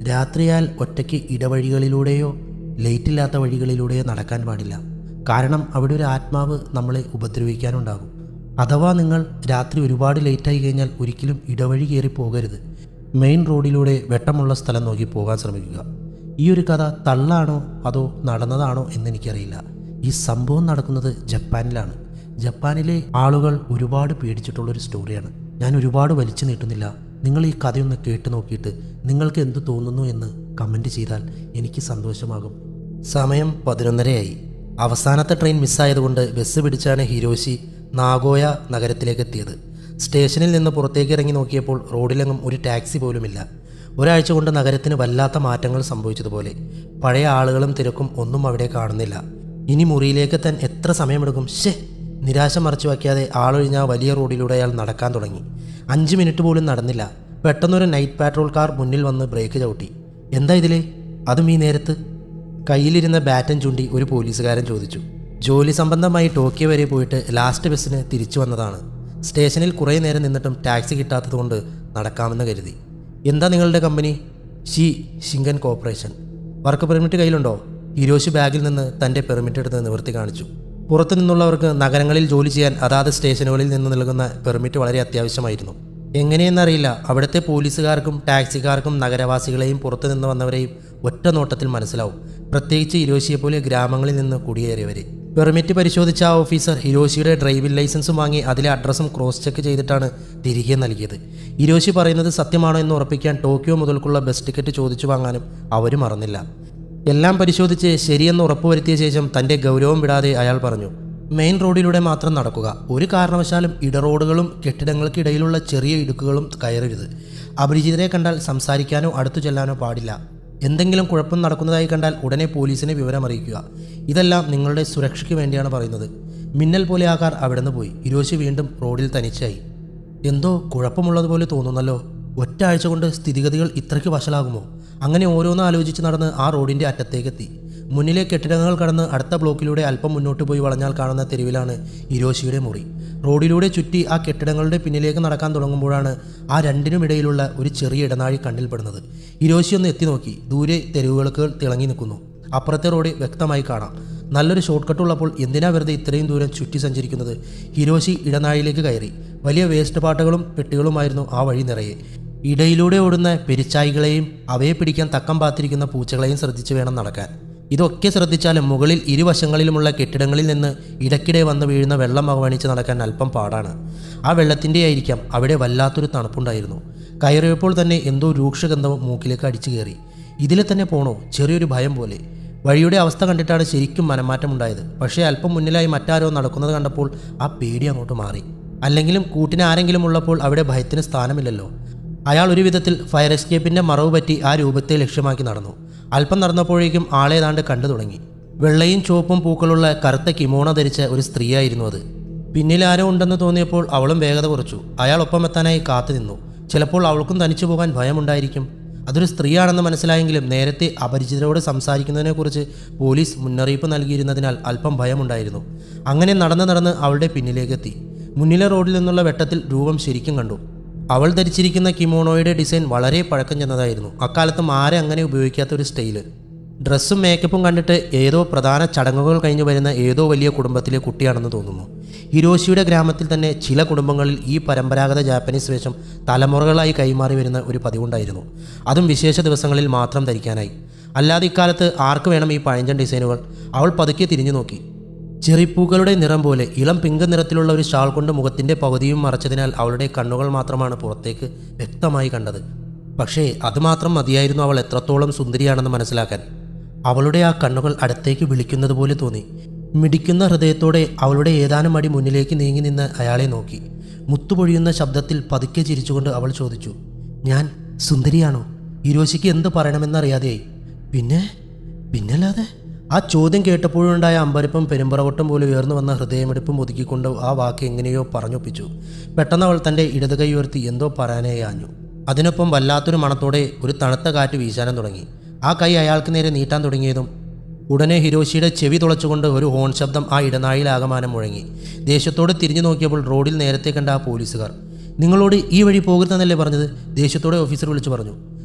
രാത്രിയാൽ ഒറ്റയ്ക്ക് ഇടവഴികളിലൂടെയോ ലൈറ്റില്ലാത്ത വഴികളിലൂടെയോ നടക്കാൻ പാടില്ല കാരണം അവിടെ ഒരു ആത്മാവ് നമ്മളെ ഉപദ്രവിക്കാനുണ്ടാകും അഥവാ നിങ്ങൾ രാത്രി ഒരുപാട് ലേറ്റായി കഴിഞ്ഞാൽ ഒരിക്കലും ഇടവഴി കയറി പോകരുത് മെയിൻ റോഡിലൂടെ വെട്ടമുള്ള സ്ഥലം നോക്കി പോകാൻ ശ്രമിക്കുക ഈ ഒരു കഥ തള്ളാണോ അതോ നടന്നതാണോ എന്നെനിക്കറിയില്ല ഈ സംഭവം നടക്കുന്നത് ജപ്പാനിലാണ് ജപ്പാനിലെ ആളുകൾ ഒരുപാട് പേടിച്ചിട്ടുള്ളൊരു സ്റ്റോറിയാണ് ഞാൻ ഒരുപാട് വലിച്ചു നീട്ടുന്നില്ല നിങ്ങൾ ഈ കഥയൊന്ന് കേട്ട് നോക്കിയിട്ട് നിങ്ങൾക്ക് എന്ത് തോന്നുന്നു എന്ന് കമൻറ്റ് ചെയ്താൽ എനിക്ക് സന്തോഷമാകും സമയം പതിനൊന്നരയായി അവസാനത്തെ ട്രെയിൻ മിസ്സായതുകൊണ്ട് ബസ് പിടിച്ചാണ് ഹിരോഷി നാഗോയ നഗരത്തിലേക്ക് എത്തിയത് സ്റ്റേഷനിൽ നിന്ന് പുറത്തേക്ക് ഇറങ്ങി നോക്കിയപ്പോൾ റോഡിലെങ്ങും ഒരു ടാക്സി പോലുമില്ല ഒരാഴ്ച കൊണ്ട് നഗരത്തിന് വല്ലാത്ത മാറ്റങ്ങൾ സംഭവിച്ചതുപോലെ പഴയ ആളുകളും തിരക്കും ഒന്നും അവിടെ കാണുന്നില്ല ഇനി മുറിയിലേക്ക് എത്താൻ എത്ര സമയമെടുക്കും ഷേ നിരാശ മറച്ചു വയ്ക്കാതെ ആളൊഴിഞ്ഞ ആ വലിയ റോഡിലൂടെ അയാൾ നടക്കാൻ തുടങ്ങി അഞ്ച് മിനിറ്റ് പോലും നടന്നില്ല പെട്ടെന്നൊരു നൈറ്റ് പാട്രോൾ കാർ മുന്നിൽ വന്ന് ബ്രേക്ക് ചവിട്ടി എന്താ ഇതിലേ അതും ഈ നേരത്ത് കയ്യിലിരുന്ന ബാറ്റൻ ചൂണ്ടി ഒരു പോലീസുകാരൻ ചോദിച്ചു ജോലി സംബന്ധമായി ടോക്കിയോ വരെ പോയിട്ട് ലാസ്റ്റ് ബസ്സിന് തിരിച്ചു വന്നതാണ് സ്റ്റേഷനിൽ കുറേ നേരം നിന്നിട്ടും ടാക്സി കിട്ടാത്തതുകൊണ്ട് നടക്കാമെന്ന് കരുതി എന്താ നിങ്ങളുടെ കമ്പനി ഷി ഷിങ്കൻ കോർപ്പറേഷൻ വർക്ക് പെർമിറ്റ് കയ്യിലുണ്ടോ ഹിരോഷി ബാഗിൽ നിന്ന് തൻ്റെ പെർമിറ്റ് എടുത്ത് നിവർത്തി കാണിച്ചു പുറത്തു നിന്നുള്ളവർക്ക് നഗരങ്ങളിൽ ജോലി ചെയ്യാൻ അതാത് സ്റ്റേഷനുകളിൽ നിന്ന് നൽകുന്ന പെർമിറ്റ് വളരെ അത്യാവശ്യമായിരുന്നു എങ്ങനെയെന്നറിയില്ല അവിടുത്തെ പോലീസുകാർക്കും ടാക്സിക്കാർക്കും നഗരവാസികളെയും പുറത്തു നിന്ന് വന്നവരെയും ഒറ്റ നോട്ടത്തിൽ മനസ്സിലാവും പ്രത്യേകിച്ച് ഹിരോഷിയെപ്പോലെ ഗ്രാമങ്ങളിൽ നിന്ന് കുടിയേറിയവരെ പെർമിറ്റ് പരിശോധിച്ച ആ ഓഫീസർ ഹിരോഷിയുടെ ഡ്രൈവിംഗ് ലൈസൻസും വാങ്ങി അതിലെ അഡ്രസ്സും ക്രോസ് ചെക്ക് ചെയ്തിട്ടാണ് തിരികെ നൽകിയത് ഹിരോഷി പറയുന്നത് സത്യമാണോ എന്ന് ഉറപ്പിക്കാൻ ടോക്കിയോ മുതൽക്കുള്ള ബസ് ടിക്കറ്റ് ചോദിച്ചു വാങ്ങാനും അവരും മറന്നില്ല എല്ലാം പരിശോധിച്ച് ശരിയെന്ന് ഉറപ്പുവരുത്തിയ ശേഷം തൻ്റെ ഗൗരവം വിടാതെ അയാൾ പറഞ്ഞു മെയിൻ റോഡിലൂടെ മാത്രം നടക്കുക ഒരു കാരണവശാലും ഇടറോഡുകളും കെട്ടിടങ്ങൾക്കിടയിലുള്ള ചെറിയ ഇടുക്കുകളും കയറരുത് അപരിചിതരെ കണ്ടാൽ സംസാരിക്കാനോ അടുത്തു ചെല്ലാനോ പാടില്ല എന്തെങ്കിലും കുഴപ്പം നടക്കുന്നതായി കണ്ടാൽ ഉടനെ പോലീസിനെ വിവരം അറിയിക്കുക ഇതെല്ലാം നിങ്ങളുടെ സുരക്ഷയ്ക്ക് വേണ്ടിയാണ് പറയുന്നത് മിന്നൽ പോലെ ആ കാർ അവിടെ നിന്ന് പോയി ഹിരോഷി വീണ്ടും റോഡിൽ തനിച്ചായി എന്തോ കുഴപ്പമുള്ളതുപോലെ തോന്നുന്നല്ലോ ഒറ്റ ആഴ്ച കൊണ്ട് സ്ഥിതിഗതികൾ ഇത്രയ്ക്ക് വഷളാകുമോ അങ്ങനെ ഓരോന്ന് ആലോചിച്ച് നടന്ന് ആ റോഡിൻ്റെ അറ്റത്തേക്കെത്തി മുന്നിലെ കെട്ടിടങ്ങൾ കടന്ന് അടുത്ത ബ്ലോക്കിലൂടെ അല്പം മുന്നോട്ട് പോയി വളഞ്ഞാൽ കാണുന്ന തെരുവിലാണ് ഹിരോഷിയുടെ മുറി റോഡിലൂടെ ചുറ്റി ആ കെട്ടിടങ്ങളുടെ പിന്നിലേക്ക് നടക്കാൻ തുടങ്ങുമ്പോഴാണ് ആ രണ്ടിനുമിടയിലുള്ള ഒരു ചെറിയ ഇടനാഴി കണ്ണിൽപ്പെടുന്നത് ഹിരോഷി ഒന്ന് എത്തി നോക്കി ദൂരെ തെരുവുകൾക്ക് തിളങ്ങി നിൽക്കുന്നു അപ്പുറത്തെ റോഡ് വ്യക്തമായി കാണാം നല്ലൊരു ഷോർട്ട് കട്ട് ഉള്ളപ്പോൾ എന്തിനാ വെറുതെ ഇത്രയും ദൂരം ചുറ്റി സഞ്ചരിക്കുന്നത് ഹിരോഷി ഇടനാഴിയിലേക്ക് കയറി വലിയ വേസ്റ്റ് പാട്ടുകളും പെട്ടികളുമായിരുന്നു ആ വഴി നിറയെ ഇടയിലൂടെ ഓടുന്ന പെരിച്ചായികളെയും അവയെ പിടിക്കാൻ തക്കം പാത്തിരിക്കുന്ന പൂച്ചകളെയും ശ്രദ്ധിച്ചു വേണം നടക്കാൻ ഇതൊക്കെ ശ്രദ്ധിച്ചാലും മുകളിൽ ഇരുവശങ്ങളിലുമുള്ള കെട്ടിടങ്ങളിൽ നിന്ന് ഇടയ്ക്കിടെ വന്ന് വീഴുന്ന വെള്ളം അവഗണിച്ച് നടക്കാൻ അല്പം പാടാണ് ആ വെള്ളത്തിൻ്റെ ആയിരിക്കാം അവിടെ വല്ലാത്തൊരു തണുപ്പുണ്ടായിരുന്നു കയറിയപ്പോൾ തന്നെ എന്തോ രൂക്ഷഗന്ധവും മൂക്കിലേക്ക് അടിച്ചു കയറി ഇതിലെ തന്നെ പോണോ ചെറിയൊരു ഭയം പോലെ വഴിയുടെ അവസ്ഥ കണ്ടിട്ടാണ് ശരിക്കും മനംമാറ്റമുണ്ടായത് പക്ഷേ അല്പം മുന്നിലായി മറ്റാരോ നടക്കുന്നത് കണ്ടപ്പോൾ ആ പേടി അങ്ങോട്ട് മാറി അല്ലെങ്കിലും കൂട്ടിന് ആരെങ്കിലും ഉള്ളപ്പോൾ അവിടെ ഭയത്തിന് സ്ഥാനമില്ലല്ലോ അയാൾ ഒരു വിധത്തിൽ ഫയർ എസ്കേപ്പിൻ്റെ മറവ് പറ്റി ആ രൂപത്തെ ലക്ഷ്യമാക്കി നടന്നു അല്പം നടന്നപ്പോഴേക്കും ആളേതാണ്ട് കണ്ടു തുടങ്ങി വെള്ളയും ചുവപ്പും പൂക്കളുള്ള കറുത്ത കിമോണ ധരിച്ച ഒരു സ്ത്രീയായിരുന്നു അത് പിന്നിൽ ആരോ ഉണ്ടെന്ന് തോന്നിയപ്പോൾ അവളും വേഗത കുറച്ചു അയാൾ ഒപ്പം എത്താനായി കാത്തു നിന്നു ചിലപ്പോൾ അവൾക്കും തനിച്ചു പോകാൻ ഭയമുണ്ടായിരിക്കും അതൊരു സ്ത്രീയാണെന്ന് മനസ്സിലായെങ്കിലും നേരത്തെ അപരിചിതരോട് സംസാരിക്കുന്നതിനെക്കുറിച്ച് പോലീസ് മുന്നറിയിപ്പ് നൽകിയിരുന്നതിനാൽ അല്പം ഭയമുണ്ടായിരുന്നു അങ്ങനെ നടന്ന് നടന്ന് അവളുടെ പിന്നിലേക്കെത്തി മുന്നിലെ റോഡിൽ നിന്നുള്ള വെട്ടത്തിൽ രൂപം ശരിക്കും കണ്ടു അവൾ ധരിച്ചിരിക്കുന്ന കിമോണോയുടെ ഡിസൈൻ വളരെ പഴക്കം ചെന്നതായിരുന്നു അക്കാലത്തും ആരെ അങ്ങനെ ഉപയോഗിക്കാത്ത ഒരു സ്റ്റൈല് ഡ്രസ്സും മേക്കപ്പും കണ്ടിട്ട് ഏതോ പ്രധാന ചടങ്ങുകൾ കഴിഞ്ഞു വരുന്ന ഏതോ വലിയ കുടുംബത്തിലെ കുട്ടിയാണെന്ന് തോന്നുന്നു ഹിരോഷിയുടെ ഗ്രാമത്തിൽ തന്നെ ചില കുടുംബങ്ങളിൽ ഈ പരമ്പരാഗത ജാപ്പനീസ് വേഷം തലമുറകളായി കൈമാറി വരുന്ന ഒരു പതിവുണ്ടായിരുന്നു അതും വിശേഷ ദിവസങ്ങളിൽ മാത്രം ധരിക്കാനായി അല്ലാതെ ഇക്കാലത്ത് ആർക്ക് വേണം ഈ പഴഞ്ചൻ ഡിസൈനുകൾ അവൾ പതുക്കെ തിരിഞ്ഞു നോക്കി ചെറിപ്പൂക്കളുടെ നിറം പോലെ ഇളം പിങ്ക് നിറത്തിലുള്ള ഒരു ഷാൾ കൊണ്ട് മുഖത്തിൻ്റെ പകുതിയും മറച്ചതിനാൽ അവളുടെ കണ്ണുകൾ മാത്രമാണ് പുറത്തേക്ക് വ്യക്തമായി കണ്ടത് പക്ഷേ അതുമാത്രം മതിയായിരുന്നു അവൾ എത്രത്തോളം സുന്ദരിയാണെന്ന് മനസ്സിലാക്കാൻ അവളുടെ ആ കണ്ണുകൾ അടുത്തേക്ക് വിളിക്കുന്നത് പോലെ തോന്നി മിടിക്കുന്ന ഹൃദയത്തോടെ അവളുടെ ഏതാനും അടി മുന്നിലേക്ക് നീങ്ങി നിന്ന് അയാളെ നോക്കി മുത്തുപൊഴിയുന്ന ശബ്ദത്തിൽ പതുക്കെ ചിരിച്ചുകൊണ്ട് അവൾ ചോദിച്ചു ഞാൻ സുന്ദരിയാണോ ഹിരോഷിക്ക് എന്ത് പറയണമെന്നറിയാതെയായി പിന്നെ പിന്നല്ലാതെ ആ ചോദ്യം കേട്ടപ്പോഴുണ്ടായ അമ്പരപ്പും പെരുമ്പറവട്ടം പോലെ ഉയർന്നു വന്ന ഹൃദയമെടുപ്പും ഒതുക്കിക്കൊണ്ട് ആ വാക്ക് എങ്ങനെയോ പറഞ്ഞൊപ്പിച്ചു പെട്ടെന്ന് അവൾ തൻ്റെ ഇടത് കൈ ഉയർത്തി എന്തോ പറയാനായി ആഞ്ഞു അതിനൊപ്പം വല്ലാത്തൊരു മണത്തോടെ ഒരു തണുത്ത കാറ്റ് വീശാനും തുടങ്ങി ആ കൈ അയാൾക്ക് നേരെ നീട്ടാൻ തുടങ്ങിയതും ഉടനെ ഹിരോഷിയുടെ ചെവി തുളച്ചുകൊണ്ട് ഒരു ഹോൺ ശബ്ദം ആ ഇടനാഴിയിലാകമാനം മുഴങ്ങി ദേഷ്യത്തോടെ തിരിഞ്ഞു നോക്കിയപ്പോൾ റോഡിൽ നേരത്തെ കണ്ട ആ പോലീസുകാർ നിങ്ങളോട് ഈ വഴി പോകരുതെന്നല്ലേ പറഞ്ഞത് ദേഷ്യത്തോടെ ഓഫീസർ വിളിച്ചു പറഞ്ഞു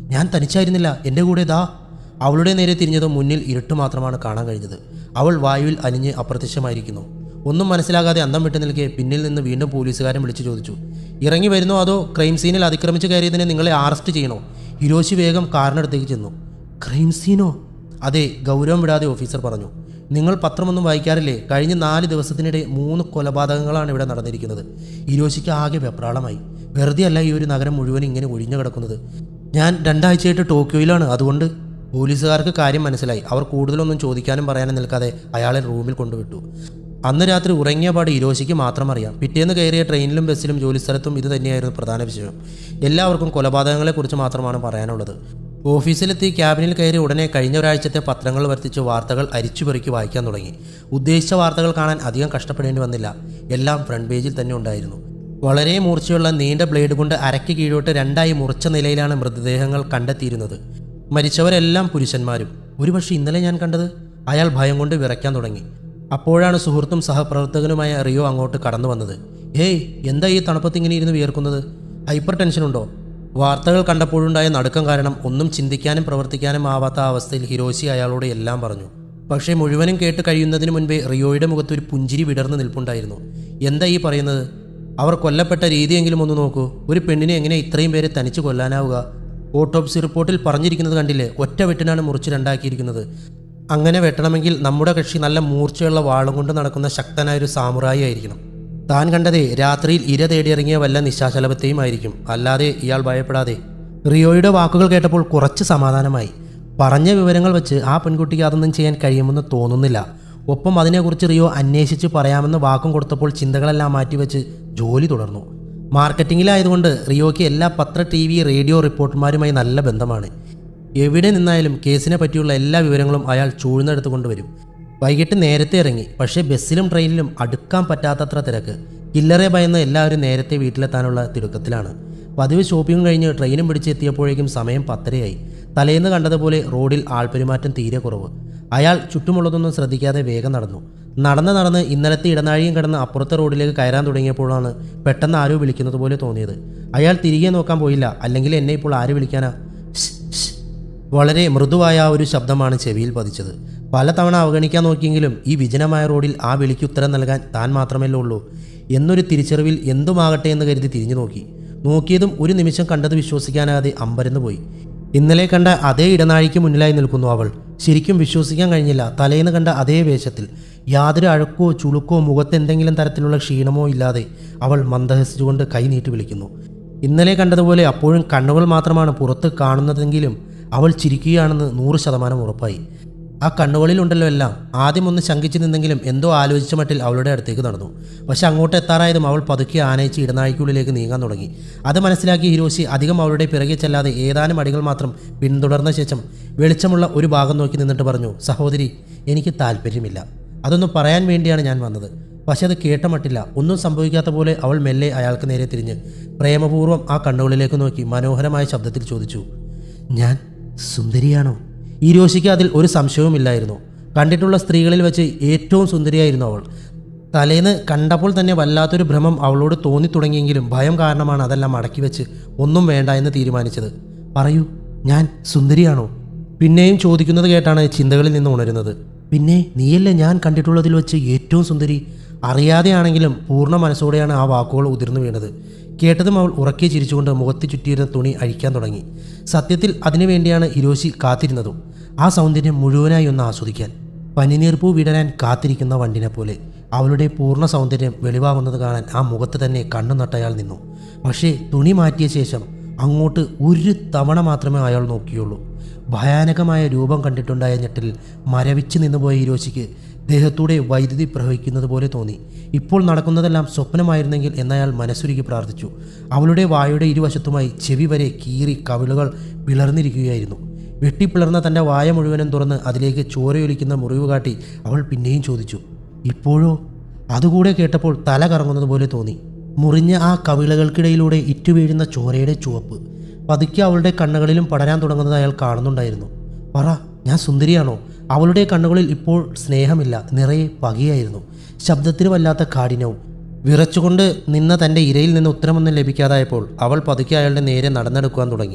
ഞാൻ തനിച്ചായിരുന്നില്ല എൻ്റെ കൂടെ ദാ അവളുടെ നേരെ തിരിഞ്ഞതും മുന്നിൽ ഇരുട്ട് മാത്രമാണ് കാണാൻ കഴിഞ്ഞത് അവൾ വായുവിൽ അലിഞ്ഞ് അപ്രത്യക്ഷമായിരിക്കുന്നു ഒന്നും മനസ്സിലാകാതെ അന്തം വിട്ടു നിൽക്കെ പിന്നിൽ നിന്ന് വീണ്ടും പോലീസുകാരൻ വിളിച്ചു ചോദിച്ചു ഇറങ്ങി വരുന്നോ അതോ ക്രൈം സീനിൽ അതിക്രമിച്ച് കയറിയതിന് നിങ്ങളെ അറസ്റ്റ് ചെയ്യണോ ഹിരോഷി വേഗം കാറിനടുത്തേക്ക് ചെന്നു ക്രൈം സീനോ അതെ ഗൗരവം വിടാതെ ഓഫീസർ പറഞ്ഞു നിങ്ങൾ പത്രമൊന്നും വായിക്കാറില്ലേ കഴിഞ്ഞ നാല് ദിവസത്തിനിടെ മൂന്ന് കൊലപാതകങ്ങളാണ് ഇവിടെ നടന്നിരിക്കുന്നത് ഹിരോഷിക്ക് ആകെ വെപ്രാളമായി വെറുതെ അല്ല ഈ ഒരു നഗരം മുഴുവൻ ഇങ്ങനെ ഒഴിഞ്ഞു കിടക്കുന്നത് ഞാൻ രണ്ടാഴ്ചയായിട്ട് ടോക്കിയോയിലാണ് അതുകൊണ്ട് പോലീസുകാർക്ക് കാര്യം മനസ്സിലായി അവർ കൂടുതലൊന്നും ചോദിക്കാനും പറയാനും നിൽക്കാതെ അയാളെ റൂമിൽ കൊണ്ടുവിട്ടു അന്ന് രാത്രി ഉറങ്ങിയ പാട് ഇരോശിക്ക് മാത്രം അറിയാം പിറ്റേന്ന് കയറിയ ട്രെയിനിലും ബസ്സിലും ജോലിസ്ഥലത്തും ഇത് തന്നെയായിരുന്നു പ്രധാന വിഷയം എല്ലാവർക്കും കൊലപാതകങ്ങളെക്കുറിച്ച് മാത്രമാണ് പറയാനുള്ളത് ഓഫീസിലെത്തി ക്യാബിനിൽ കയറി ഉടനെ കഴിഞ്ഞ ഒരാഴ്ചത്തെ പത്രങ്ങൾ വർത്തിച്ച് വാർത്തകൾ അരിച്ചുപെറുക്കി വായിക്കാൻ തുടങ്ങി ഉദ്ദേശിച്ച വാർത്തകൾ കാണാൻ അധികം കഷ്ടപ്പെടേണ്ടി വന്നില്ല എല്ലാം ഫ്രണ്ട് പേജിൽ തന്നെ ഉണ്ടായിരുന്നു വളരെ മൂർച്ചയുള്ള നീണ്ട ബ്ലേഡ് കൊണ്ട് അരയ്ക്ക് കീഴോട്ട് രണ്ടായി മുറിച്ച നിലയിലാണ് മൃതദേഹങ്ങൾ കണ്ടെത്തിയിരുന്നത് മരിച്ചവരെല്ലാം പുരുഷന്മാരും ഒരുപക്ഷെ ഇന്നലെ ഞാൻ കണ്ടത് അയാൾ ഭയം കൊണ്ട് വിറയ്ക്കാൻ തുടങ്ങി അപ്പോഴാണ് സുഹൃത്തും സഹപ്രവർത്തകനുമായ റിയോ അങ്ങോട്ട് കടന്നു വന്നത് ഹേയ് എന്താ ഈ തണുപ്പത്ത് ഇങ്ങനെ ഇരുന്ന് വിയർക്കുന്നത് ഹൈപ്പർ ടെൻഷൻ ഉണ്ടോ വാർത്തകൾ കണ്ടപ്പോഴുണ്ടായ നടുക്കം കാരണം ഒന്നും ചിന്തിക്കാനും പ്രവർത്തിക്കാനും ആവാത്ത അവസ്ഥയിൽ ഹിരോശി അയാളോട് എല്ലാം പറഞ്ഞു പക്ഷേ മുഴുവനും കേട്ട് കഴിയുന്നതിന് മുൻപേ റിയോയുടെ മുഖത്ത് ഒരു പുഞ്ചിരി വിടർന്ന് നിൽപ്പുണ്ടായിരുന്നു എന്താ ഈ പറയുന്നത് അവർ കൊല്ലപ്പെട്ട രീതിയെങ്കിലും ഒന്ന് നോക്കൂ ഒരു പെണ്ണിനെ എങ്ങനെ ഇത്രയും പേരെ തനിച്ച് കൊല്ലാനാവുക ഓട്ടോപ്സി റിപ്പോർട്ടിൽ പറഞ്ഞിരിക്കുന്നത് കണ്ടില്ലേ ഒറ്റ വെട്ടിനാണ് മുറിച്ച് രണ്ടാക്കിയിരിക്കുന്നത് അങ്ങനെ വെട്ടണമെങ്കിൽ നമ്മുടെ കക്ഷി നല്ല മൂർച്ചയുള്ള വാളും കൊണ്ട് നടക്കുന്ന ശക്തനായ ഒരു സാമുറായി ആയിരിക്കണം താൻ കണ്ടതേ രാത്രിയിൽ ഇര തേടിയിറങ്ങിയ വല്ല നിശാശലഭത്തെയും ആയിരിക്കും അല്ലാതെ ഇയാൾ ഭയപ്പെടാതെ റിയോയുടെ വാക്കുകൾ കേട്ടപ്പോൾ കുറച്ച് സമാധാനമായി പറഞ്ഞ വിവരങ്ങൾ വെച്ച് ആ പെൺകുട്ടിക്ക് അതൊന്നും ചെയ്യാൻ കഴിയുമെന്ന് തോന്നുന്നില്ല ഒപ്പം അതിനെക്കുറിച്ച് റിയോ അന്വേഷിച്ച് പറയാമെന്ന് വാക്കും കൊടുത്തപ്പോൾ ചിന്തകളെല്ലാം മാറ്റിവെച്ച് ജോലി തുടർന്നു മാർക്കറ്റിങ്ങിലായതുകൊണ്ട് റിയോയ്ക്ക് എല്ലാ പത്ര ടി വി റേഡിയോ റിപ്പോർട്ടർമാരുമായി നല്ല ബന്ധമാണ് എവിടെ നിന്നായാലും കേസിനെ പറ്റിയുള്ള എല്ലാ വിവരങ്ങളും അയാൾ ചൂഴ്ന്നെടുത്ത് കൊണ്ടുവരും വൈകിട്ട് നേരത്തെ ഇറങ്ങി പക്ഷേ ബസ്സിലും ട്രെയിനിലും അടുക്കാൻ പറ്റാത്തത്ര തിരക്ക് കില്ലറെ ഭയന്ന് എല്ലാവരും നേരത്തെ വീട്ടിലെത്താനുള്ള തിടുക്കത്തിലാണ് പതിവ് ഷോപ്പിംഗ് കഴിഞ്ഞ് ട്രെയിനും പിടിച്ച് എത്തിയപ്പോഴേക്കും സമയം പത്തരയായി തലേന്ന് കണ്ടതുപോലെ റോഡിൽ ആൾപെരുമാറ്റം തീരെ കുറവ് അയാൾ ചുറ്റുമുള്ളതൊന്നും ശ്രദ്ധിക്കാതെ വേഗം നടന്നു നടന്ന് നടന്ന് ഇന്നലത്തെ ഇടനാഴിയും കടന്ന് അപ്പുറത്തെ റോഡിലേക്ക് കയറാൻ തുടങ്ങിയപ്പോഴാണ് പെട്ടെന്ന് ആരോ വിളിക്കുന്നത് പോലെ തോന്നിയത് അയാൾ തിരികെ നോക്കാൻ പോയില്ല അല്ലെങ്കിൽ എന്നെ ഇപ്പോൾ ആര് വിളിക്കാനാ ഷ്, ഷ്. വളരെ മൃദുവായ ആ ഒരു ശബ്ദമാണ് ചെവിയിൽ പതിച്ചത് പലതവണ അവഗണിക്കാൻ നോക്കിയെങ്കിലും ഈ വിജനമായ റോഡിൽ ആ വിളിക്ക് ഉത്തരം നൽകാൻ താൻ മാത്രമല്ലേ ഉള്ളൂ എന്നൊരു തിരിച്ചറിവിൽ എന്തുമാകട്ടെ എന്ന് കരുതി തിരിഞ്ഞു നോക്കി നോക്കിയതും ഒരു നിമിഷം കണ്ടത് വിശ്വസിക്കാനാകാതെ അമ്പരന്ന് പോയി ഇന്നലെ കണ്ട അതേ ഇടനാഴിക്ക് മുന്നിലായി നിൽക്കുന്നു അവൾ ശരിക്കും വിശ്വസിക്കാൻ കഴിഞ്ഞില്ല തലേന്ന് കണ്ട അതേ വേഷത്തിൽ യാതൊരു അഴക്കോ ചുളുക്കോ മുഖത്ത് എന്തെങ്കിലും തരത്തിലുള്ള ക്ഷീണമോ ഇല്ലാതെ അവൾ മന്ദഹസിച്ചുകൊണ്ട് കൈ നീട്ടി വിളിക്കുന്നു ഇന്നലെ കണ്ടതുപോലെ അപ്പോഴും കണ്ണുകൾ മാത്രമാണ് പുറത്ത് കാണുന്നതെങ്കിലും അവൾ ചിരിക്കുകയാണെന്ന് നൂറ് ശതമാനം ഉറപ്പായി ആ കണ്ണുകളിലുണ്ടല്ലോ എല്ലാം ആദ്യം ഒന്ന് ശങ്കിച്ചു നിന്നെങ്കിലും എന്തോ ആലോചിച്ച മട്ടിൽ അവളുടെ അടുത്തേക്ക് നടന്നു പക്ഷെ അങ്ങോട്ട് എത്താറായതും അവൾ പതുക്കെ ആനയിച്ച് ഇടനാഴിക്കുള്ളിലേക്ക് നീങ്ങാൻ തുടങ്ങി അത് മനസ്സിലാക്കി ഹിരോഷി അധികം അവളുടെ പിറകെ ചെല്ലാതെ ഏതാനും അടികൾ മാത്രം പിന്തുടർന്ന ശേഷം വെളിച്ചമുള്ള ഒരു ഭാഗം നോക്കി നിന്നിട്ട് പറഞ്ഞു സഹോദരി എനിക്ക് താല്പര്യമില്ല അതൊന്നും പറയാൻ വേണ്ടിയാണ് ഞാൻ വന്നത് പക്ഷെ അത് കേട്ട മട്ടില്ല ഒന്നും സംഭവിക്കാത്ത പോലെ അവൾ മെല്ലെ അയാൾക്ക് നേരെ തിരിഞ്ഞ് പ്രേമപൂർവ്വം ആ കണ്ണുകളിലേക്ക് നോക്കി മനോഹരമായ ശബ്ദത്തിൽ ചോദിച്ചു ഞാൻ സുന്ദരിയാണോ ഈരോശിക്ക് അതിൽ ഒരു സംശയവുമില്ലായിരുന്നു കണ്ടിട്ടുള്ള സ്ത്രീകളിൽ വെച്ച് ഏറ്റവും സുന്ദരിയായിരുന്നു അവൾ തലേന്ന് കണ്ടപ്പോൾ തന്നെ വല്ലാത്തൊരു ഭ്രമം അവളോട് തോന്നി തുടങ്ങിയെങ്കിലും ഭയം കാരണമാണ് അതെല്ലാം അടക്കി വെച്ച് ഒന്നും വേണ്ട എന്ന് തീരുമാനിച്ചത് പറയൂ ഞാൻ സുന്ദരിയാണോ പിന്നെയും ചോദിക്കുന്നത് കേട്ടാണ് ചിന്തകളിൽ നിന്ന് ഉണരുന്നത് പിന്നെ നീയല്ലേ ഞാൻ കണ്ടിട്ടുള്ളതിൽ വെച്ച് ഏറ്റവും സുന്ദരി അറിയാതെയാണെങ്കിലും പൂർണ്ണ മനസ്സോടെയാണ് ആ വാക്കുകൾ ഉതിർന്നു വീണത് കേട്ടതും അവൾ ഉറക്കെ ചിരിച്ചുകൊണ്ട് മുഖത്ത് ചുറ്റിയിരുന്ന തുണി അഴിക്കാൻ തുടങ്ങി സത്യത്തിൽ അതിനുവേണ്ടിയാണ് ഹിരോശി കാത്തിരുന്നതും ആ സൗന്ദര്യം മുഴുവനായി ഒന്ന് ആസ്വദിക്കാൻ പനിനീർപ്പൂ വിടരാൻ കാത്തിരിക്കുന്ന വണ്ടിനെ പോലെ അവളുടെ പൂർണ്ണ സൗന്ദര്യം വെളിവാകുന്നത് കാണാൻ ആ മുഖത്ത് തന്നെ കണ്ണു നട്ടയാൾ നിന്നു പക്ഷേ തുണി മാറ്റിയ ശേഷം അങ്ങോട്ട് ഒരു തവണ മാത്രമേ അയാൾ നോക്കിയുള്ളൂ ഭയാനകമായ രൂപം കണ്ടിട്ടുണ്ടായ ഞെട്ടിൽ മരവിച്ച് നിന്നുപോയ ഹിരോശിക്ക് ദേഹത്തൂടെ വൈദ്യുതി പ്രവഹിക്കുന്നത് പോലെ തോന്നി ഇപ്പോൾ നടക്കുന്നതെല്ലാം സ്വപ്നമായിരുന്നെങ്കിൽ എന്നയാൾ മനസ്സുരുകി പ്രാർത്ഥിച്ചു അവളുടെ വായുടെ ഇരുവശത്തുമായി ചെവി വരെ കീറി കവിളുകൾ പിളർന്നിരിക്കുകയായിരുന്നു വെട്ടിപ്പിളർന്ന തൻ്റെ വായ മുഴുവനും തുറന്ന് അതിലേക്ക് ചോരയൊലിക്കുന്ന മുറിവ് കാട്ടി അവൾ പിന്നെയും ചോദിച്ചു ഇപ്പോഴോ അതുകൂടെ കേട്ടപ്പോൾ തല കറങ്ങുന്നത് പോലെ തോന്നി മുറിഞ്ഞ ആ കവിളകൾക്കിടയിലൂടെ ഇറ്റുവീഴുന്ന ചോരയുടെ ചുവപ്പ് പതുക്കെ അവളുടെ കണ്ണുകളിലും പടരാൻ തുടങ്ങുന്നത് അയാൾ കാണുന്നുണ്ടായിരുന്നു പറ ഞാൻ സുന്ദരിയാണോ അവളുടെ കണ്ണുകളിൽ ഇപ്പോൾ സ്നേഹമില്ല നിറയെ പകയായിരുന്നു ശബ്ദത്തിന് വല്ലാത്ത കാഠിന്യവും വിറച്ചുകൊണ്ട് നിന്ന തൻ്റെ ഇരയിൽ നിന്ന് ഉത്തരമൊന്നും ലഭിക്കാതായപ്പോൾ അവൾ പതുക്കെ അയാളുടെ നേരെ നടന്നെടുക്കുവാൻ തുടങ്ങി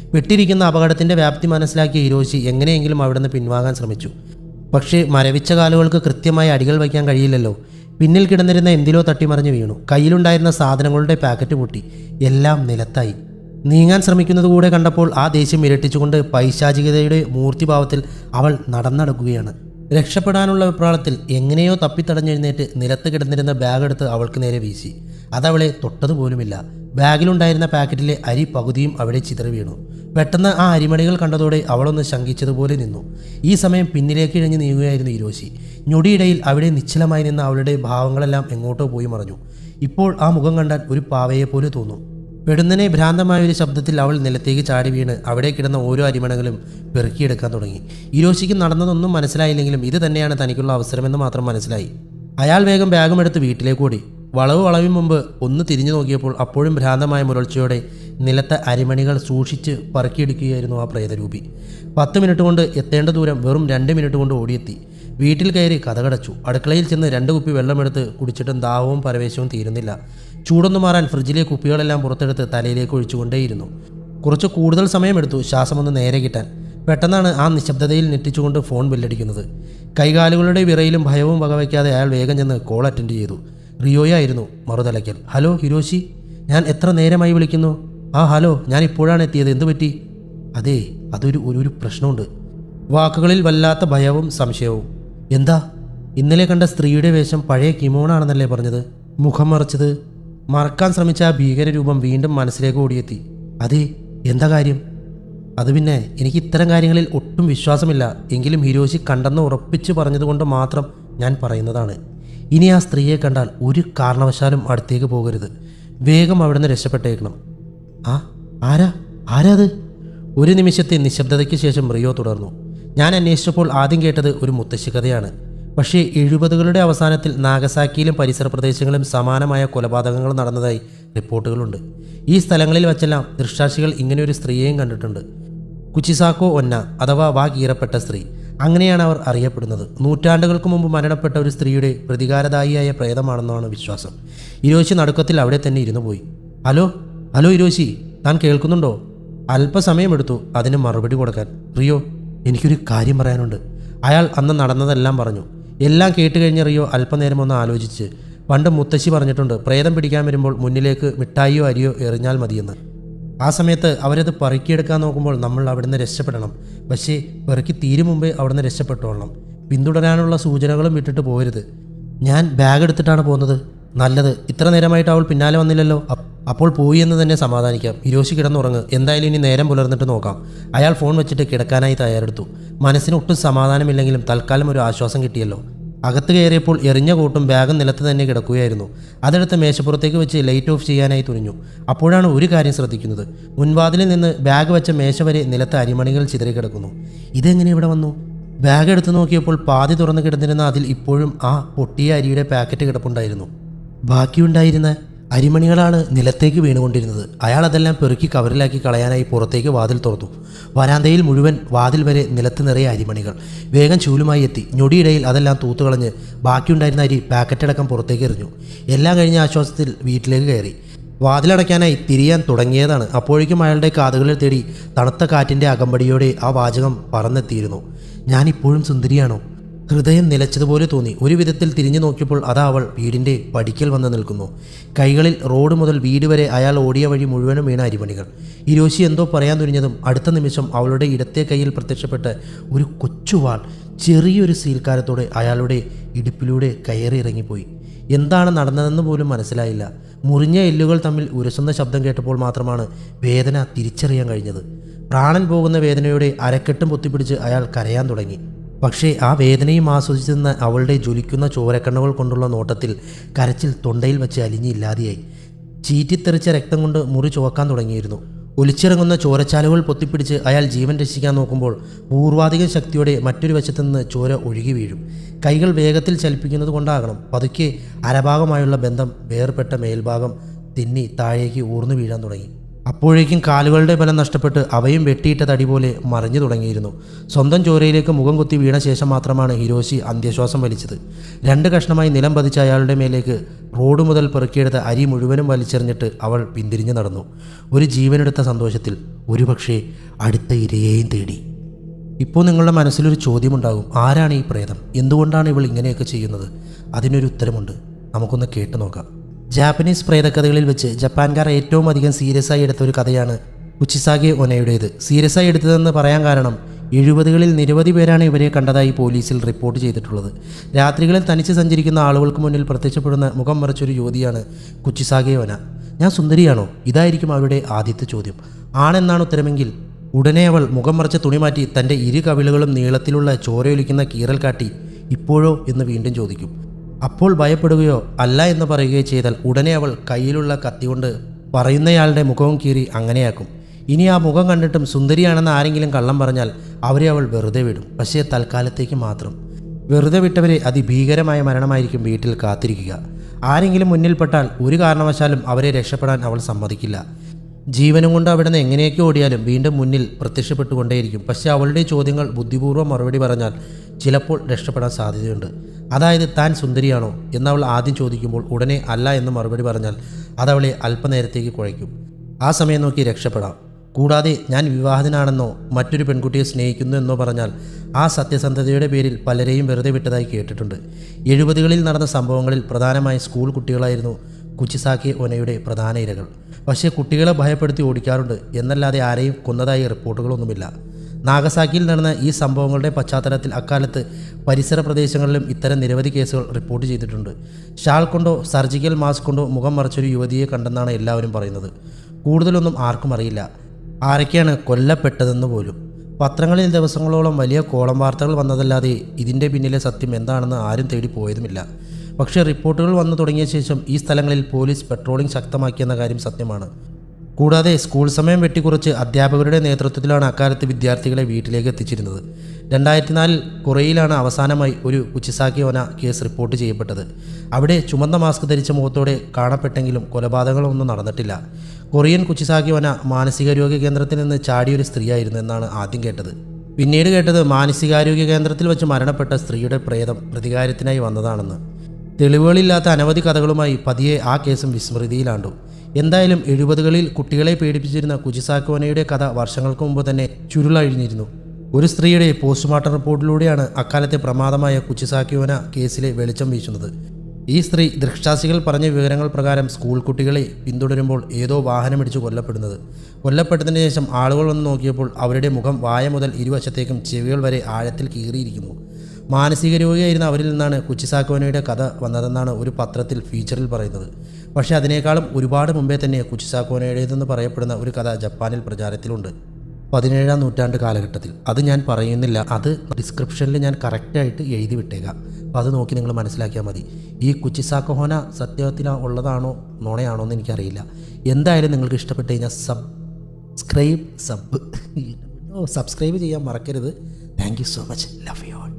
പെട്ടിരിക്കുന്ന അപകടത്തിൻ്റെ വ്യാപ്തി മനസ്സിലാക്കിയ ഹിരോഷി എങ്ങനെയെങ്കിലും അവിടുന്ന് പിൻവാങ്ങാൻ ശ്രമിച്ചു പക്ഷേ മരവിച്ച കാലുകൾക്ക് കൃത്യമായി അടികൾ വയ്ക്കാൻ കഴിയില്ലല്ലോ പിന്നിൽ കിടന്നിരുന്ന എന്തിലോ തട്ടിമറിഞ്ഞ് വീണു കയ്യിലുണ്ടായിരുന്ന സാധനങ്ങളുടെ പാക്കറ്റ് പൊട്ടി എല്ലാം നിലത്തായി നീങ്ങാൻ ശ്രമിക്കുന്നത് കൂടെ കണ്ടപ്പോൾ ആ ദേഷ്യം ഇരട്ടിച്ചുകൊണ്ട് പൈശാചികതയുടെ മൂർത്തിഭാവത്തിൽ അവൾ നടന്നടക്കുകയാണ് രക്ഷപ്പെടാനുള്ള വിപ്രാളത്തിൽ എങ്ങനെയോ തപ്പിത്തടഞ്ഞെഴുന്നേറ്റ് നിലത്ത് കിടന്നിരുന്ന ബാഗ് എടുത്ത് അവൾക്ക് നേരെ വീശി അതവളെ തൊട്ടതുപോലുമില്ല ബാഗിലുണ്ടായിരുന്ന പാക്കറ്റിലെ അരി പകുതിയും അവിടെ ചിതറി വീണു പെട്ടെന്ന് ആ അരിമണികൾ കണ്ടതോടെ അവളൊന്ന് ശങ്കിച്ചതുപോലെ നിന്നു ഈ സമയം പിന്നിലേക്ക് ഇഴഞ്ഞു നീങ്ങുകയായിരുന്നു ഇരോശി ഞൊടിയിടയിൽ അവിടെ നിശ്ചലമായി നിന്ന അവളുടെ ഭാവങ്ങളെല്ലാം എങ്ങോട്ടോ പോയി മറഞ്ഞു ഇപ്പോൾ ആ മുഖം കണ്ടാൽ ഒരു പാവയെപ്പോലെ തോന്നും പെടുന്നനെ ഭ്രാന്തമായ ഒരു ശബ്ദത്തിൽ അവൾ നിലത്തേക്ക് ചാടി വീണ് അവിടെ കിടന്ന ഓരോ അരിമണകളും പെറുക്കിയെടുക്കാൻ തുടങ്ങി ഇരോശിക്ക് നടന്നതൊന്നും മനസ്സിലായില്ലെങ്കിലും ഇത് തന്നെയാണ് തനിക്കുള്ള അവസരമെന്ന് മാത്രം മനസ്സിലായി അയാൾ വേഗം ബാഗും എടുത്ത് വീട്ടിലേക്ക് ഓടി വളവ് വളവിന് മുമ്പ് ഒന്ന് തിരിഞ്ഞു നോക്കിയപ്പോൾ അപ്പോഴും ഭ്രാന്തമായ മുരൾച്ചയോടെ നിലത്തെ അരിമണികൾ സൂക്ഷിച്ച് പറക്കിയെടുക്കുകയായിരുന്നു ആ പ്രേതരൂപി പത്ത് മിനിറ്റ് കൊണ്ട് എത്തേണ്ട ദൂരം വെറും രണ്ട് മിനിറ്റ് കൊണ്ട് ഓടിയെത്തി വീട്ടിൽ കയറി കഥകടച്ചു അടുക്കളയിൽ ചെന്ന് രണ്ട് കുപ്പി വെള്ളമെടുത്ത് കുടിച്ചിട്ടും ദാഹവും പരവേശവും തീരുന്നില്ല ചൂടൊന്നു മാറാൻ ഫ്രിഡ്ജിലെ കുപ്പികളെല്ലാം പുറത്തെടുത്ത് തലയിലേക്ക് ഒഴിച്ചുകൊണ്ടേയിരുന്നു കുറച്ച് കൂടുതൽ സമയമെടുത്തു ശ്വാസമൊന്ന് നേരെ കിട്ടാൻ പെട്ടെന്നാണ് ആ നിശബ്ദതയിൽ ഞെട്ടിച്ചുകൊണ്ട് ഫോൺ ബില്ലടിക്കുന്നത് കൈകാലുകളുടെ വിറയിലും ഭയവും വകവയ്ക്കാതെ അയാൾ വേഗം ചെന്ന് കോൾ അറ്റൻഡ് ചെയ്തു റിയോയായിരുന്നു മറുതലയ്ക്കൽ ഹലോ ഹിരോഷി ഞാൻ എത്ര നേരമായി വിളിക്കുന്നു ആ ഹലോ ഞാൻ ഇപ്പോഴാണ് എത്തിയത് എന്തു പറ്റി അതെ അതൊരു ഒരു ഒരു പ്രശ്നമുണ്ട് വാക്കുകളിൽ വല്ലാത്ത ഭയവും സംശയവും എന്താ ഇന്നലെ കണ്ട സ്ത്രീയുടെ വേഷം പഴയ കിമോണാണെന്നല്ലേ പറഞ്ഞത് മുഖം മറച്ചത് മറക്കാൻ ശ്രമിച്ച ആ ഭീകരരൂപം വീണ്ടും മനസ്സിലേക്ക് ഓടിയെത്തി അതെ എന്താ കാര്യം അത് പിന്നെ എനിക്ക് ഇത്തരം കാര്യങ്ങളിൽ ഒട്ടും വിശ്വാസമില്ല എങ്കിലും ഹിരോശി കണ്ടെന്ന് ഉറപ്പിച്ച് പറഞ്ഞതുകൊണ്ട് മാത്രം ഞാൻ പറയുന്നതാണ് ഇനി ആ സ്ത്രീയെ കണ്ടാൽ ഒരു കാരണവശാലും അടുത്തേക്ക് പോകരുത് വേഗം അവിടുന്ന് രക്ഷപ്പെട്ടേക്കണം ആ ആരാ ആരാ അത് ഒരു നിമിഷത്തെ നിശബ്ദതയ്ക്ക് ശേഷം റിയോ തുടർന്നു ഞാൻ അന്വേഷിച്ചപ്പോൾ ആദ്യം കേട്ടത് ഒരു മുത്തശ്ശി കഥയാണ് പക്ഷേ എഴുപതുകളുടെ അവസാനത്തിൽ നാഗസാക്കിയിലും പരിസര പ്രദേശങ്ങളിലും സമാനമായ കൊലപാതകങ്ങൾ നടന്നതായി റിപ്പോർട്ടുകളുണ്ട് ഈ സ്ഥലങ്ങളിൽ വച്ചെല്ലാം ദൃക്സാക്ഷികൾ ഇങ്ങനെയൊരു സ്ത്രീയെയും കണ്ടിട്ടുണ്ട് കുച്ചിസാക്കോ ഒന്ന അഥവാ വാ കീറപ്പെട്ട സ്ത്രീ അങ്ങനെയാണ് അവർ അറിയപ്പെടുന്നത് നൂറ്റാണ്ടുകൾക്ക് മുമ്പ് മരണപ്പെട്ട ഒരു സ്ത്രീയുടെ പ്രതികാരദായിയായ പ്രേതമാണെന്നാണ് വിശ്വാസം ഇരോശി നടുക്കത്തിൽ അവിടെ തന്നെ ഇരുന്നു പോയി ഹലോ ഹലോ ഇരോശി താൻ കേൾക്കുന്നുണ്ടോ അല്പസമയമെടുത്തു അതിന് മറുപടി കൊടുക്കാൻ റിയോ എനിക്കൊരു കാര്യം പറയാനുണ്ട് അയാൾ അന്ന് നടന്നതെല്ലാം പറഞ്ഞു എല്ലാം കേട്ട് കഴിഞ്ഞ റിയോ അല്പനേരം ഒന്ന് ആലോചിച്ച് പണ്ട് മുത്തശ്ശി പറഞ്ഞിട്ടുണ്ട് പ്രേതം പിടിക്കാൻ വരുമ്പോൾ മുന്നിലേക്ക് മിഠായിയോ അരിയോ എറിഞ്ഞാൽ മതിയെന്ന് ആ സമയത്ത് അവരത് പെറുക്കിയെടുക്കാൻ നോക്കുമ്പോൾ നമ്മൾ അവിടുന്ന് രക്ഷപ്പെടണം പക്ഷേ പെറുക്കി തീരും മുമ്പേ അവിടുന്ന് രക്ഷപ്പെട്ടോളണം പിന്തുടരാനുള്ള സൂചനകളും വിട്ടിട്ട് പോരുത് ഞാൻ ബാഗ് എടുത്തിട്ടാണ് പോകുന്നത് നല്ലത് ഇത്ര നേരമായിട്ട് അവൾ പിന്നാലെ വന്നില്ലല്ലോ അപ്പ് അപ്പോൾ പോയി എന്ന് തന്നെ സമാധാനിക്കാം ഹിരോശി കിടന്നുറങ്ങ് എന്തായാലും ഇനി നേരം പുലർന്നിട്ട് നോക്കാം അയാൾ ഫോൺ വെച്ചിട്ട് കിടക്കാനായി തയ്യാറെടുത്തു മനസ്സിന് ഒട്ടും സമാധാനമില്ലെങ്കിലും തൽക്കാലം ഒരു ആശ്വാസം കിട്ടിയല്ലോ അകത്ത് കയറിയപ്പോൾ എറിഞ്ഞ കൂട്ടും ബാഗും നിലത്ത് തന്നെ കിടക്കുകയായിരുന്നു അതെടുത്ത് മേശപ്പുറത്തേക്ക് വെച്ച് ലൈറ്റ് ഓഫ് ചെയ്യാനായി തുനിഞ്ഞു അപ്പോഴാണ് ഒരു കാര്യം ശ്രദ്ധിക്കുന്നത് മുൻവാതിലിൽ നിന്ന് ബാഗ് വെച്ച മേശ വരെ നിലത്ത് അരിമണികൾ ചിതറിക്കിടക്കുന്നു ഇതെങ്ങനെ ഇവിടെ വന്നു ബാഗ് എടുത്തു നോക്കിയപ്പോൾ പാതി തുറന്നു കിടന്നിരുന്ന അതിൽ ഇപ്പോഴും ആ പൊട്ടിയ അരിയുടെ പാക്കറ്റ് കിടപ്പുണ്ടായിരുന്നു ബാക്കിയുണ്ടായിരുന്ന അരിമണികളാണ് നിലത്തേക്ക് വീണുകൊണ്ടിരുന്നത് അയാൾ അതെല്ലാം പെറുക്കി കവറിലാക്കി കളയാനായി പുറത്തേക്ക് വാതിൽ തുറന്നു വരാന്തയിൽ മുഴുവൻ വാതിൽ വരെ നിലത്ത് നിറയെ അരിമണികൾ വേഗം ചൂലുമായി എത്തി ഞൊടിയിടയിൽ അതെല്ലാം തൂത്തുകളഞ്ഞ് ബാക്കിയുണ്ടായിരുന്ന അരി പാക്കറ്റടക്കം പുറത്തേക്ക് എറിഞ്ഞു എല്ലാം കഴിഞ്ഞ ആശ്വാസത്തിൽ വീട്ടിലേക്ക് കയറി വാതിലടയ്ക്കാനായി തിരിയാൻ തുടങ്ങിയതാണ് അപ്പോഴേക്കും അയാളുടെ കാതുകളിൽ തേടി തണുത്ത കാറ്റിൻ്റെ അകമ്പടിയോടെ ആ വാചകം പറന്നെത്തിയിരുന്നു ഞാനിപ്പോഴും സുന്ദരിയാണോ ഹൃദയം നിലച്ചതുപോലെ തോന്നി ഒരു വിധത്തിൽ തിരിഞ്ഞു നോക്കിയപ്പോൾ അതാ അവൾ വീടിൻ്റെ പടിക്കൽ വന്ന് നിൽക്കുന്നു കൈകളിൽ റോഡ് മുതൽ വീട് വരെ അയാൾ ഓടിയ വഴി മുഴുവനും വീണ അരിമണികൾ ഇരോശി എന്തോ പറയാൻ തുനിഞ്ഞതും അടുത്ത നിമിഷം അവളുടെ ഇടത്തെ കൈയിൽ പ്രത്യക്ഷപ്പെട്ട ഒരു കൊച്ചുവാൾ ചെറിയൊരു സീൽക്കാരത്തോടെ അയാളുടെ ഇടുപ്പിലൂടെ കയറി ഇറങ്ങിപ്പോയി എന്താണ് നടന്നതെന്ന് പോലും മനസ്സിലായില്ല മുറിഞ്ഞ എല്ലുകൾ തമ്മിൽ ഉരസുന്ന ശബ്ദം കേട്ടപ്പോൾ മാത്രമാണ് വേദന തിരിച്ചറിയാൻ കഴിഞ്ഞത് പ്രാണൻ പോകുന്ന വേദനയോടെ അരക്കെട്ടും പൊത്തിപ്പിടിച്ച് അയാൾ കരയാൻ തുടങ്ങി പക്ഷേ ആ വേദനയും ആസ്വദിച്ചിരുന്ന അവളുടെ ജ്വലിക്കുന്ന ചോരക്കണ്ണുകൾ കൊണ്ടുള്ള നോട്ടത്തിൽ കരച്ചിൽ തൊണ്ടയിൽ വെച്ച് അലിഞ്ഞില്ലാതെയായി ചീറ്റിത്തെറിച്ച രക്തം കൊണ്ട് മുറി ചുവക്കാൻ തുടങ്ങിയിരുന്നു ഒലിച്ചിറങ്ങുന്ന ചോരച്ചാലുകൾ പൊത്തിപ്പിടിച്ച് അയാൾ ജീവൻ രക്ഷിക്കാൻ നോക്കുമ്പോൾ പൂർവാധിക ശക്തിയോടെ മറ്റൊരു വശത്തു നിന്ന് ചോര ഒഴുകി വീഴും കൈകൾ വേഗത്തിൽ ചലിപ്പിക്കുന്നത് കൊണ്ടാകണം പതുക്കെ അരഭാഗമായുള്ള ബന്ധം വേർപെട്ട മേൽഭാഗം തിന്നി താഴേക്ക് ഊർന്നു വീഴാൻ തുടങ്ങി അപ്പോഴേക്കും കാലുകളുടെ ബലം നഷ്ടപ്പെട്ട് അവയും വെട്ടിയിട്ട തടി പോലെ മറിഞ്ഞു തുടങ്ങിയിരുന്നു സ്വന്തം ചോരയിലേക്ക് മുഖം കുത്തി വീണ ശേഷം മാത്രമാണ് ഹിരോഷി അന്ത്യശ്വാസം വലിച്ചത് രണ്ട് കഷ്ണമായി നിലം പതിച്ച അയാളുടെ മേലേക്ക് റോഡ് മുതൽ പെറുക്കിയെടുത്ത അരി മുഴുവനും വലിച്ചെറിഞ്ഞിട്ട് അവൾ പിന്തിരിഞ്ഞു നടന്നു ഒരു ജീവനെടുത്ത സന്തോഷത്തിൽ ഒരുപക്ഷേ അടുത്ത ഇരയെയും തേടി ഇപ്പോൾ നിങ്ങളുടെ മനസ്സിലൊരു ചോദ്യമുണ്ടാകും ആരാണ് ഈ പ്രേതം എന്തുകൊണ്ടാണ് ഇവൾ ഇങ്ങനെയൊക്കെ ചെയ്യുന്നത് അതിനൊരു ഉത്തരമുണ്ട് നമുക്കൊന്ന് കേട്ടു നോക്കാം ജാപ്പനീസ് പ്രേതകഥകളിൽ വെച്ച് ജപ്പാൻകാർ ഏറ്റവും അധികം സീരിയസ് ആയി എടുത്ത ഒരു കഥയാണ് ഉച്ചിസാഗെ ഒനയുടേത് സീരിയസ് ആയി എടുത്തതെന്ന് പറയാൻ കാരണം എഴുപതുകളിൽ നിരവധി പേരാണ് ഇവരെ കണ്ടതായി പോലീസിൽ റിപ്പോർട്ട് ചെയ്തിട്ടുള്ളത് രാത്രികളിൽ തനിച്ച് സഞ്ചരിക്കുന്ന ആളുകൾക്ക് മുന്നിൽ പ്രത്യക്ഷപ്പെടുന്ന മുഖം മറച്ചൊരു യുവതിയാണ് കുച്ചിസാഗെ ഒന ഞാൻ സുന്ദരിയാണോ ഇതായിരിക്കും അവരുടെ ആദ്യത്തെ ചോദ്യം ആണെന്നാണ് ഉത്തരമെങ്കിൽ ഉടനെ അവൾ മുഖം മറച്ച തുണി മാറ്റി തൻ്റെ ഇരു കവിളുകളും നീളത്തിലുള്ള ചോരയൊലിക്കുന്ന കീറൽ കാട്ടി ഇപ്പോഴോ എന്ന് വീണ്ടും ചോദിക്കും അപ്പോൾ ഭയപ്പെടുകയോ അല്ല എന്ന് പറയുകയോ ചെയ്താൽ ഉടനെ അവൾ കയ്യിലുള്ള കത്തി കൊണ്ട് പറയുന്നയാളുടെ മുഖവും കീറി അങ്ങനെയാക്കും ഇനി ആ മുഖം കണ്ടിട്ടും സുന്ദരിയാണെന്ന് ആരെങ്കിലും കള്ളം പറഞ്ഞാൽ അവരെ അവൾ വെറുതെ വിടും പക്ഷേ തൽക്കാലത്തേക്ക് മാത്രം വെറുതെ വിട്ടവരെ അതിഭീകരമായ മരണമായിരിക്കും വീട്ടിൽ കാത്തിരിക്കുക ആരെങ്കിലും മുന്നിൽപ്പെട്ടാൽ ഒരു കാരണവശാലും അവരെ രക്ഷപ്പെടാൻ അവൾ സമ്മതിക്കില്ല ജീവനും കൊണ്ട് അവിടെ നിന്ന് എങ്ങനെയൊക്കെ ഓടിയാലും വീണ്ടും മുന്നിൽ പ്രത്യക്ഷപ്പെട്ടുകൊണ്ടേയിരിക്കും പക്ഷേ അവളുടെ ചോദ്യങ്ങൾ ബുദ്ധിപൂർവ്വം മറുപടി പറഞ്ഞാൽ ചിലപ്പോൾ രക്ഷപ്പെടാൻ സാധ്യതയുണ്ട് അതായത് താൻ സുന്ദരിയാണോ എന്നവൾ ആദ്യം ചോദിക്കുമ്പോൾ ഉടനെ അല്ല എന്ന് മറുപടി പറഞ്ഞാൽ അതവളെ അല്പനേരത്തേക്ക് കുഴയ്ക്കും ആ സമയം നോക്കി രക്ഷപ്പെടാം കൂടാതെ ഞാൻ വിവാഹിതനാണെന്നോ മറ്റൊരു പെൺകുട്ടിയെ സ്നേഹിക്കുന്നു എന്നോ പറഞ്ഞാൽ ആ സത്യസന്ധതയുടെ പേരിൽ പലരെയും വെറുതെ വിട്ടതായി കേട്ടിട്ടുണ്ട് എഴുപതുകളിൽ നടന്ന സംഭവങ്ങളിൽ പ്രധാനമായി സ്കൂൾ കുട്ടികളായിരുന്നു കുച്ചിസാക്കി ഒനയുടെ പ്രധാന ഇരകൾ പക്ഷേ കുട്ടികളെ ഭയപ്പെടുത്തി ഓടിക്കാറുണ്ട് എന്നല്ലാതെ ആരെയും കൊന്നതായി റിപ്പോർട്ടുകളൊന്നുമില്ല നാഗസാക്കിയിൽ നടന്ന ഈ സംഭവങ്ങളുടെ പശ്ചാത്തലത്തിൽ അക്കാലത്ത് പരിസര പ്രദേശങ്ങളിലും ഇത്തരം നിരവധി കേസുകൾ റിപ്പോർട്ട് ചെയ്തിട്ടുണ്ട് ഷാൾ കൊണ്ടോ സർജിക്കൽ മാസ്ക് കൊണ്ടോ മുഖം മറച്ചൊരു യുവതിയെ കണ്ടെന്നാണ് എല്ലാവരും പറയുന്നത് കൂടുതലൊന്നും ആർക്കും അറിയില്ല ആരൊക്കെയാണ് കൊല്ലപ്പെട്ടതെന്ന് പോലും പത്രങ്ങളിൽ ദിവസങ്ങളോളം വലിയ കോളം വാർത്തകൾ വന്നതല്ലാതെ ഇതിൻ്റെ പിന്നിലെ സത്യം എന്താണെന്ന് ആരും തേടി പോയതുമില്ല പക്ഷേ റിപ്പോർട്ടുകൾ വന്നു തുടങ്ങിയ ശേഷം ഈ സ്ഥലങ്ങളിൽ പോലീസ് പെട്രോളിംഗ് ശക്തമാക്കിയെന്ന കാര്യം സത്യമാണ് കൂടാതെ സ്കൂൾ സമയം വെട്ടിക്കുറച്ച് അധ്യാപകരുടെ നേതൃത്വത്തിലാണ് അക്കാലത്ത് വിദ്യാർത്ഥികളെ വീട്ടിലേക്ക് എത്തിച്ചിരുന്നത് രണ്ടായിരത്തി നാലിൽ കൊറയിലാണ് അവസാനമായി ഒരു കുച്ചിസാക്കി ഓന കേസ് റിപ്പോർട്ട് ചെയ്യപ്പെട്ടത് അവിടെ ചുമന്ന മാസ്ക് ധരിച്ച മുഖത്തോടെ കാണപ്പെട്ടെങ്കിലും കൊലപാതകങ്ങളൊന്നും നടന്നിട്ടില്ല കൊറിയൻ കുച്ചിസാക്കി ഓന മാനസികാരോഗ്യ കേന്ദ്രത്തിൽ നിന്ന് ചാടിയൊരു സ്ത്രീയായിരുന്നു എന്നാണ് ആദ്യം കേട്ടത് പിന്നീട് കേട്ടത് മാനസികാരോഗ്യ കേന്ദ്രത്തിൽ വെച്ച് മരണപ്പെട്ട സ്ത്രീയുടെ പ്രേതം പ്രതികാരത്തിനായി വന്നതാണെന്ന് തെളിവുകളില്ലാത്ത അനവധി കഥകളുമായി പതിയെ ആ കേസും വിസ്മൃതിയിലാണ്ടു എന്തായാലും എഴുപതുകളിൽ കുട്ടികളെ പേടിപ്പിച്ചിരുന്ന കുജിസാക്കോനയുടെ കഥ വർഷങ്ങൾക്ക് മുമ്പ് തന്നെ ചുരുളഴിഞ്ഞിരുന്നു ഒരു സ്ത്രീയുടെ പോസ്റ്റ്മോർട്ടം റിപ്പോർട്ടിലൂടെയാണ് അക്കാലത്തെ പ്രമാദമായ കുച്ചിസാക്കിയോന കേസിലെ വെളിച്ചം വീശുന്നത് ഈ സ്ത്രീ ദൃക്സാക്ഷികൾ പറഞ്ഞ വിവരങ്ങൾ പ്രകാരം സ്കൂൾ കുട്ടികളെ പിന്തുടരുമ്പോൾ ഏതോ വാഹനമിടിച്ച് കൊല്ലപ്പെടുന്നത് കൊല്ലപ്പെട്ടതിന് ശേഷം ആളുകൾ വന്ന് നോക്കിയപ്പോൾ അവരുടെ മുഖം വായ മുതൽ ഇരുവശത്തേക്കും ചെവികൾ വരെ ആഴത്തിൽ കീറിയിരിക്കുന്നു മാനസിക രോഗിയായിരുന്ന അവരിൽ നിന്നാണ് കുച്ചിസാക്കോനയുടെ കഥ വന്നതെന്നാണ് ഒരു പത്രത്തിൽ ഫീച്ചറിൽ പറയുന്നത് പക്ഷേ അതിനേക്കാളും ഒരുപാട് മുമ്പേ തന്നെ കുച്ചിസാക്കോനയുടേതെന്ന് പറയപ്പെടുന്ന ഒരു കഥ ജപ്പാനിൽ പ്രചാരത്തിലുണ്ട് പതിനേഴാം നൂറ്റാണ്ട് കാലഘട്ടത്തിൽ അത് ഞാൻ പറയുന്നില്ല അത് ഡിസ്ക്രിപ്ഷനിൽ ഞാൻ കറക്റ്റായിട്ട് എഴുതി വിട്ടേക്കാം അപ്പോൾ അത് നോക്കി നിങ്ങൾ മനസ്സിലാക്കിയാൽ മതി ഈ കുച്ചിസാക്കോഹോന സത്യത്തിൽ ഉള്ളതാണോ നോണയാണോ എന്ന് എനിക്കറിയില്ല എന്തായാലും നിങ്ങൾക്ക് ഇഷ്ടപ്പെട്ട് കഴിഞ്ഞാൽ സബ്സ്ക്രൈബ് സബ് സബ്സ്ക്രൈബ് ചെയ്യാൻ മറക്കരുത് thank you so much love you all